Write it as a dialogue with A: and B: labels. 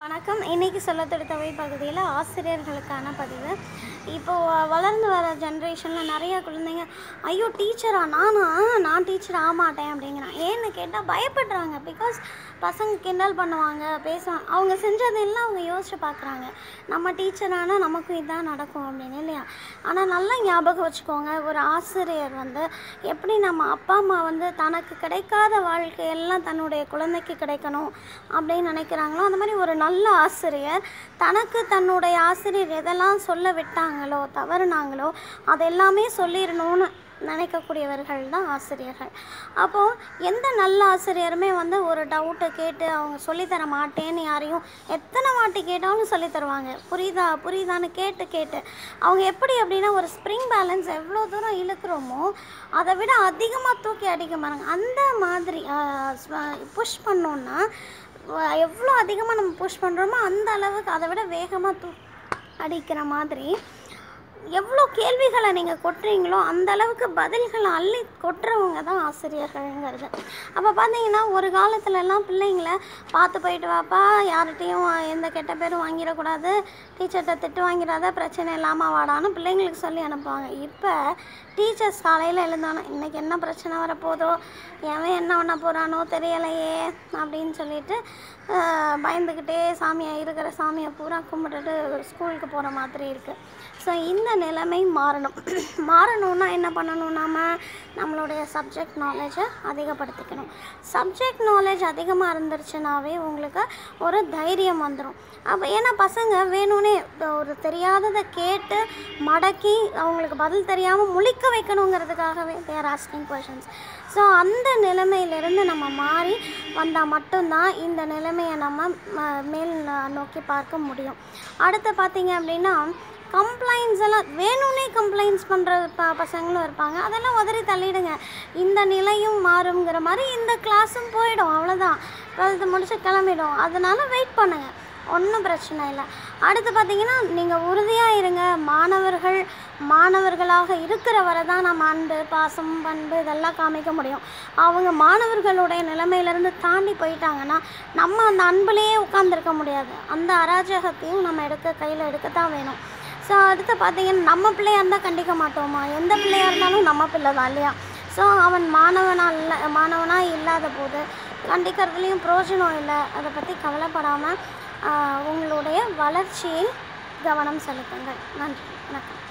A: வணக்கம் இன்னைக்கு சொல்ல தடுத்தவை பகுதியில் ஆசிரியர்களுக்கான பதிவு இப்போது வளர்ந்து வர ஜென்ரேஷனில் நிறைய குழந்தைங்க ஐயோ டீச்சரா நானா நான் டீச்சர் ஆக மாட்டேன் அப்படிங்கிறான் ஏன்னு கேட்டால் பயப்படுறாங்க பிகாஸ் பசங்க கிண்டல் பண்ணுவாங்க பேசுவாங்க அவங்க செஞ்சதெல்லாம் அவங்க யோசிச்சு பார்க்குறாங்க நம்ம டீச்சரானால் நமக்கும் இதான் நடக்கும் அப்படின்னு இல்லையா ஆனால் நல்லா ஞாபகம் வச்சுக்கோங்க ஒரு ஆசிரியர் வந்து எப்படி நம்ம அப்பா அம்மா வந்து தனக்கு கிடைக்காத வாழ்க்கையெல்லாம் தன்னுடைய குழந்தைக்கு கிடைக்கணும் அப்படின்னு நினைக்கிறாங்களோ அந்த மாதிரி ஒரு நல்ல ஆசிரியர் தனக்கு தன்னுடைய ஆசிரியர் எதெல்லாம் சொல்ல விட்டாங்களோ தவறுனாங்களோ அதெல்லாமே சொல்லிடணும்னு நினைக்கக்கூடியவர்கள் தான் ஆசிரியர்கள் அப்போது எந்த நல்ல ஆசிரியருமே வந்து ஒரு டவுட்டை கேட்டு அவங்க சொல்லித்தர மாட்டேன்னு யாரையும் எத்தனை வாட்டி கேட்டாலும் சொல்லித் தருவாங்க புரியுதா புரியுதான்னு கேட்டு கேட்டு அவங்க எப்படி அப்படின்னா ஒரு ஸ்ப்ரிங் பேலன்ஸ் எவ்வளோ தூரம் இழுக்கிறோமோ அதை விட அதிகமாக தூக்கி அடிக்க பாருங்க அந்த மாதிரி புஷ் பண்ணோன்னா வ- எவ்வளோ அதிகமாக நம்ம புஷ் பண்ணுறோமோ அந்த அளவுக்கு அதை விட வேகமாக தூ அடிக்கிற மாதிரி எவ்வளோ கேள்விகளை நீங்கள் கொட்டுறீங்களோ அந்த அளவுக்கு பதில்களை அள்ளி கொட்டுறவங்க தான் ஆசிரியர்கள்ங்கிறது அப்போ பார்த்தீங்கன்னா ஒரு காலத்துலலாம் பிள்ளைங்கள பார்த்து போயிட்டு வாப்பா யார்கிட்டையும் எந்த கெட்ட பேரும் வாங்கிடக்கூடாது டீச்சர்கிட்ட திட்டு வாங்கிடாத பிரச்சனை இல்லாமல் வாடான்னு பிள்ளைங்களுக்கு சொல்லி அனுப்புவாங்க இப்போ டீச்சர்ஸ் காலையில் எழுந்தோன்னே இன்றைக்கி என்ன பிரச்சனை வரப்போதோ எவன் என்ன பண்ண போகிறானோ தெரியலையே அப்படின்னு சொல்லிட்டு ஆஹ், பயந்துக்கிட்டே சாமியை இருக்கிற சாமியை பூரா கும்பிட்டுட்டு ஸ்கூலுக்கு போகிற மாதிரி இருக்குது ஸோ இந்த நிலைமை மாறணும் மாறணும்னா என்ன பண்ணணும் நாம நம்மளுடைய சப்ஜெக்ட் நாலேஜை அதிகப்படுத்திக்கணும் சப்ஜெக்ட் நாலேஜ் அதிகமாக இருந்துருச்சுனாவே உங்களுக்கு ஒரு தைரியம் வந்துடும் அப்போ ஏன்னா பசங்க வேணும்னே ஒரு தெரியாததை கேட்டு மடக்கி அவங்களுக்கு பதில் தெரியாமல் முழிக்க வைக்கணுங்கிறதுக்காகவே தேர் ஆஸ்கிங் கொஷின்ஸ் ஸோ அந்த நிலைமையிலிருந்து நம்ம மாறி வந்தால் மட்டும்தான் இந்த நிலைமையை நம்ம ம- மேல் ந- நோக்கி பார்க்க முடியும் அடுத்து பார்த்தீங்க அப்படின்னா கம்ப்ளைண்ட்ஸ் எல்லாம் வேணும்னே கம்ப்ளைண்ட்ஸ் பண்ணுற ப பசங்களும் இருப்பாங்க அதெல்லாம் உதறி தள்ளிடுங்க இந்த நிலையும் மாறுங்கிற மாதிரி இந்த கிளாஸும் போயிடும் அவ்வளோதான் டுவெல்த்து முடிச்சு கிளம்பிடும் அதனால வெயிட் பண்ணுங்கள் ஒன்றும் பிரச்சனை இல்லை அடுத்து பார்த்தீங்கன்னா நீங்கள் உறுதியாக இருங்க மாணவர்கள் மாணவர்களாக இருக்கிற வரை தான் நம்ம அன்பு பாசம் பண்பு இதெல்லாம் காமிக்க முடியும் அவங்க மாணவர்களுடைய நிலைமையிலேருந்து தாண்டி போயிட்டாங்கன்னா நம்ம அந்த அன்புலேயே உட்காந்துருக்க முடியாது அந்த அராஜகத்தையும் நம்ம எடுக்க கையில் எடுக்கத்தான் வேணும் ஸோ அடுத்து பார்த்தீங்கன்னா நம்ம பிள்ளையா இருந்தால் கண்டிக்க மாட்டோமா எந்த பிள்ளையா இருந்தாலும் நம்ம பிள்ளை தான் இல்லையா ஸோ அவன் மாணவனா இல்லை மாணவனாக இல்லாத போது கண்டிக்கிறதுலேயும் பிரயோஜனம் இல்லை அதை பற்றி கவலைப்படாமல் உங்களுடைய வளர்ச்சியில் கவனம் செலுத்துங்கள் நன்றி வணக்கம்